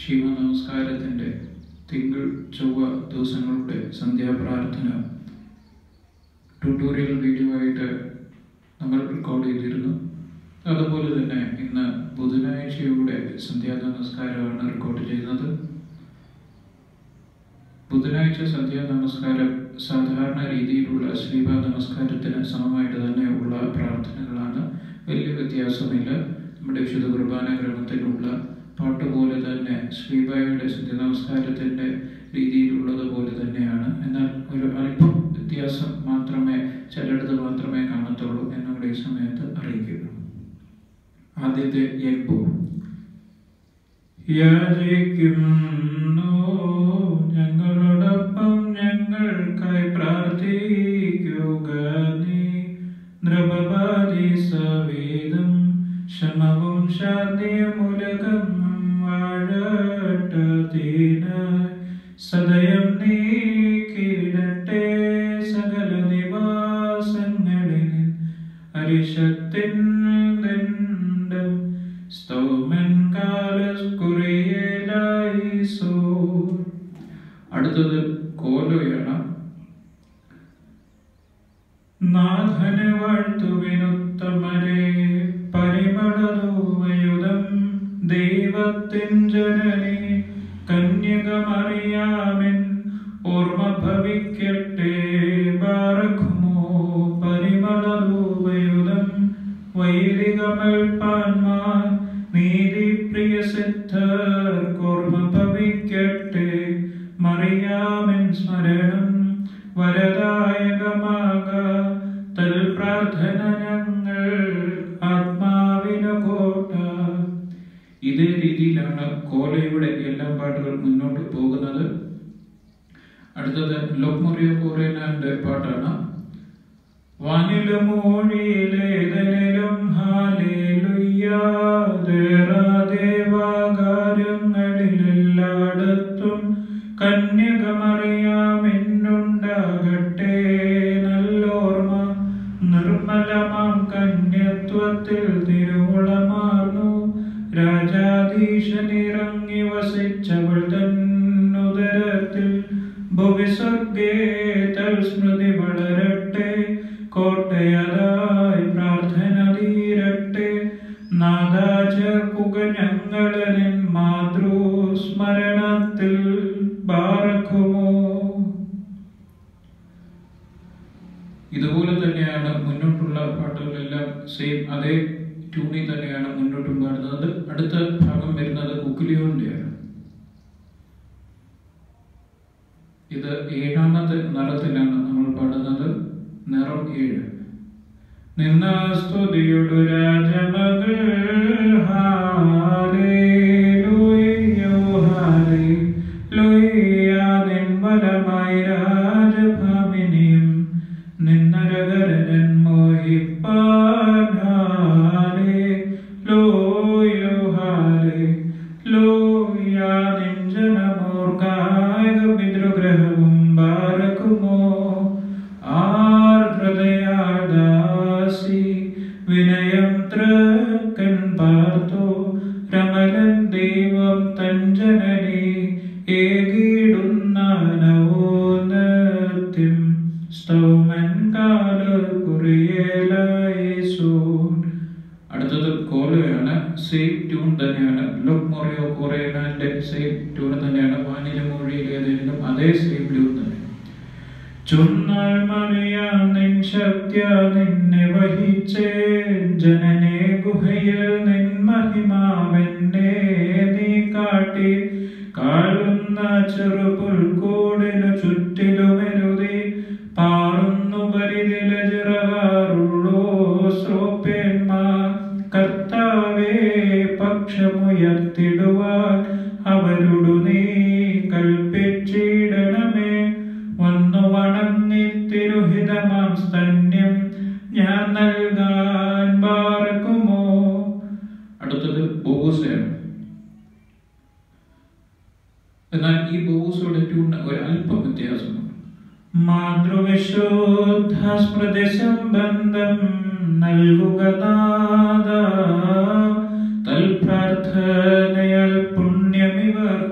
ശിവ നമസ്കാരത്തിൻ്റെ തിങ്കൾ ചൊവ്വ ദിവസങ്ങളുടെ സന്ധ്യാപ്രാർത്ഥന ട്യൂട്ടോറിയൽ വീഡിയോ ആയിട്ട് നമ്മൾ റെക്കോർഡ് ചെയ്തിരുന്നു അതുപോലെ തന്നെ ഇന്ന് ബുധനാഴ്ചയുടെ സന്ധ്യാ നമസ്കാരമാണ് റെക്കോർഡ് ചെയ്യുന്നത് ബുധനാഴ്ച സന്ധ്യാ നമസ്കാരം സാധാരണ രീതിയിലുള്ള ശ്രീബ നമസ്കാരത്തിന് സമമായിട്ട് തന്നെയുള്ള പ്രാർത്ഥനകളാണ് വലിയ വ്യത്യാസമില്ല നമ്മുടെ വിശുദ്ധ കുർബാന ക്രമത്തിലുള്ള പാട്ട് പോലെ തന്നെ ശ്രീബായുടെ സന്ധ്യ നമസ്കാരത്തിൻ്റെ രീതിയിലുള്ളത് പോലെ തന്നെയാണ് എന്നാൽ ഒരു അല്പം വ്യത്യാസം മാത്രമേ ചിലയിടത്ത് മാത്രമേ കാണത്തുള്ളൂ എന്നുകൂടെ ഈ സമയത്ത് അറിയിക്കുക ആദ്യത്തെ എൽബോ യാചിക്കുന്നു ഞങ്ങളോടൊപ്പം ഞങ്ങൾക്കായി പ്രാർത്ഥിക്കുക നീ നൃപവാദി സവേദം ക്ഷമവും ശാന്തിയും ഉലകം വാഴട്ടീനായി സദയം നീക്കിടട്ടെ സകല നിവാസങ്ങളിൽ അരിശത്തിൻ ദണ്ഡം സ്തോമൻ കാലസ്കുറിയലായിസോ അടുത്തത് കോലോയാണ് നാഥന് വാഴ്ത്തുവിനുത്തമരെ പരിമളതൂവയുധം ദൈവത്തിൻ ജനനി കന്യകമറിയാമിൻ ഓർമ്മ ഭവിക്കട്ടെ ബാറഖുമോ പരിമളതൂവയുധം വൈദികമൽപ്പാൻമാർ നീതിപ്രിയ സിദ്ധർക്കോർമ്മ ഭവിക്കട്ടെ മറിയാമിൻ സ്മരണം വരദായകമാക തൽ പ്രാർത്ഥന ഞങ്ങൾ ആത്മാവിനു കോട്ട ഇതേ രീതിയിലാണ് കോലയുടെ എല്ലാ പാട്ടുകൾ മുന്നോട്ട് പോകുന്നത് അടുത്തത് ലോക്മൊറിയോ കോറേനാന്റെ പാട്ടാണ് വാനിലും മൊഴിയിലേതനിലും ദേവാകാരങ്ങളിലെല്ലായിടത്തും കന്യകമറിയാമെന്നുണ്ടാകട്ടെ നല്ലോർമ്മ നിർമ്മലമാം കന്യത്വത്തിൽ തിരുവുളമാർന്നു രാജാധീശനിറങ്ങി വസിച്ചവൾ തന്നുദരത്തിൽ ഭുവിസ്വർഗേ തൽ സ്മൃതി വളരട്ടെ കോട്ടയതായി പ്രാർത്ഥന തീരട്ടെ നാദാ ചേർക്കുക ഞങ്ങളനിൻ മാതൃസ്മരണത്തിൽ ബാറക്കുമോ ഇതുപോലെ തന്നെയാണ് മുന്നോട്ടുള്ള പാട്ടുകളെല്ലാം സെയിം അതേ ട്യൂണിൽ തന്നെയാണ് മുന്നോട്ടും പാടുന്നത് അടുത്ത ഭാഗം വരുന്നത് കുക്കിലിയോന്റെയാണ് ഇത് ഏഴാമത്തെ നിറത്തിലാണ് നമ്മൾ പാടുന്നത് നിറം ഏഴ് നിന്ന സ്തുതിയുടെ രാജമകൾ ഹാലേലൂയോ ഹാലേലൂയ നിൻബലമായി രാജഭാമിനിയും നിന്നരകരൻ മോഹിപ്പാൻ ഹാലേലൂയോ ഹാലേലൂയ നിഞ്ചനമോർക്കായ പിതൃഗ്രഹവും ബാരക്കുമോ ആർദ്രതയാദാസി വിനയം ത്രക്കൻ പാർത്തു രമലൻ ദൈവം തഞ്ജനനി ഏകിടുന്ന നവോന്നത്യം സ്തൗമൻ കാല കുറിയലായേസൂൻ അടുത്തത് കോലയാണ് സെയിം ട്യൂൺ തന്നെയാണ് ലുക്ക് മൊറിയോ കൊറേനാന്റെ സെയിം ട്യൂൺ തന്നെയാണ് വാനില മൊഴിയിലേതെങ്കിലും അതേ സെയിം ട്യൂൺ തന്നെ ചുന്നാൾ മറിയാം നിൻ ശക്തിയ നിന്നെ വഹിച്ചേ ജനനെ ഗുഹയിൽ നിൻ മഹിമാവെന്നെ നീ കാട്ടി കാളുന്ന ചെറുപുൽക്കൂടിനു ചുറ്റിലുമെരുതി പാറുന്നു പരിതില ചിറകാറുള്ളോ ശ്രോപ്പേന്മാർ കർത്താവേ പക്ഷമുയർത്തിടുവാൻ അവരോടു നീ കൽപ്പിച്ചിടണമേ വന്നു വണങ്ങി തിരുഹിതമാം സ്തന്യം ഞാൻ നൽകാൻ പാർക്കുമോ അടുത്തത് ബോസയാണ് എന്നാൽ ഈ ബോസയുടെ ട്യൂണിന് ഒരു അല്പം വ്യത്യാസമുണ്ട് മാതൃവിശുദ്ധ സ്മൃതി സംബന്ധം നൽകുക നാദ തൽപ്രാർത്ഥനയാൽ പുണ്യമിവർ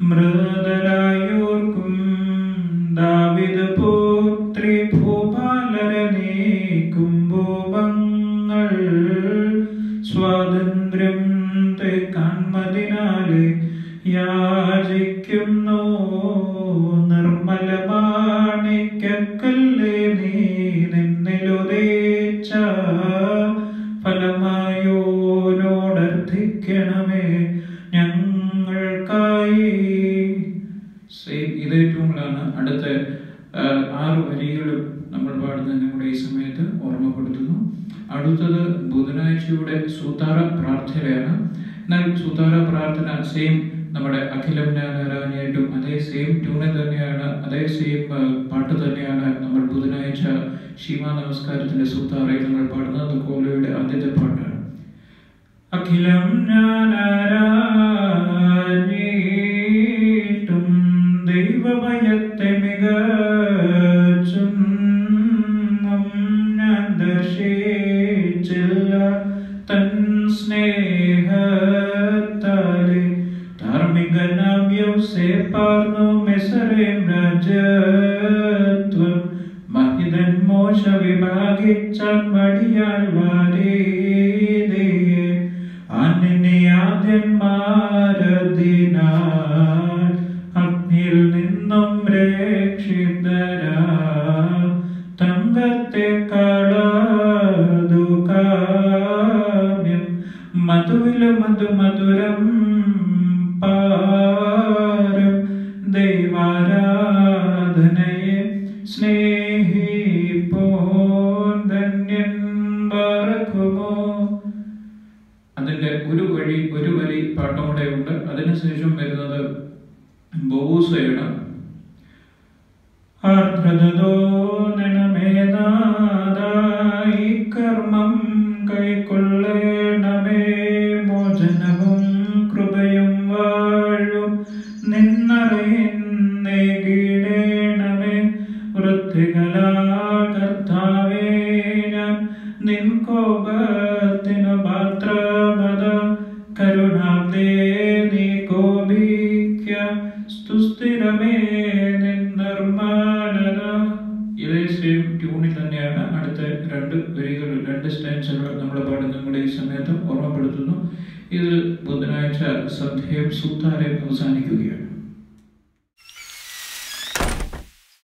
മൃതരായോർക്കും ദാവിദ് പുത്രി ഭൂപാലരെ നീക്കും ഭൂപങ്ങൾ സ്വാതന്ത്ര്യം കൺമതിനാലെ യാചിക്കുന്നു നിർമ്മലമാണിക്കല്ലേ നീ നിന്നിലുദേശ ഫലമായോനോടർത്ഥിക്കണമേ ഞങ്ങൾക്കായി സെയിം ഇത് ഏറ്റവുമാണ് അടുത്ത ആ, ആറ് വരികളും നമ്മൾ പാടുന്നതിനും കൂടെ ഈ സമയത്ത് ഓർമ്മപ്പെടുത്തുന്നു അടുത്തത് ബുധനാഴ്ചയുടെ സൂതാറ പ്രാർത്ഥനയാണ് എന്നാൽ സൂതാറ പ്രാർത്ഥന സെയിം നമ്മുടെ അഖിലം ജ്ഞാനാരാധനയായിട്ടും അതേ സെയിം ട്യൂണിൽ തന്നെയാണ് അതേ സെയിം പാട്ട് തന്നെയാണ് നമ്മൾ ബുധനാഴ്ച ശിവ നമസ്കാരത്തിന്റെ സൂതാറയിൽ നമ്മൾ പാടുന്നത് കോലയുടെ ആദ്യത്തെ പാട്ടാണ് അഖിലം ഞാനാരാഞ്ഞിട്ടും ദൈവഭയത്തെ മികച്ചും ഞാൻ ദർശിച്ചില്ല തൻ സ്നേഹത്താലെ ധാർമ്മികനാം യൗസേപ്പാർന്നു മെസറേം രാജത്വം മഹിതൻ മോശ വിഭാഗിച്ചാൻ വടിയാൽ വാരീതയെ അന്യന്യാദ്യന്മാരതിനാൽ അഗ്നിയിൽ നിന്നും രക്ഷിതരാ തങ്കത്തെ കളതു കാമ്യം മധുവില മധു മധുരം പാരം ദൈവാരാധനയെ സ്നേഹിപ്പോൻ ധന്യൻ പറക്കുമോ അതിന്റെ ഒരു വഴി ഒരു വരി പാട്ടും കൂടെ ഉണ്ട് അതിനുശേഷം വരുന്നത് ബോസയുടെ ആർദ്രതോ നനമേനാദായി കർമ്മം കൈക്കൊള്ളേണമേ മോചനവും കൃപയും വാഴും നിന്നറിയുന്നേകിടേണമേ വൃത്തികളാൽ കർത്താവേ ഞാൻ നിൻ കോപത്തിനു മാത്രമത കരുണാബ്ദേ നീ കോപിക്ക സ്തുസ്ഥിരമേ നിൻ നിർമ്മാണത ഇതേ സെയിം ട്യൂണിൽ തന്നെയാണ് അടുത്ത രണ്ട് വരികൾ രണ്ട് സ്റ്റാൻസുകൾ നമ്മൾ പാടുന്ന നമ്മുടെ ഈ സമയത്ത് ഓർമ്മപ്പെടുത്തുന്നു ഇതിൽ ബുധനാഴ്ച സന്ധ്യയും സുത്താരം അവസാനിക്കുകയാണ്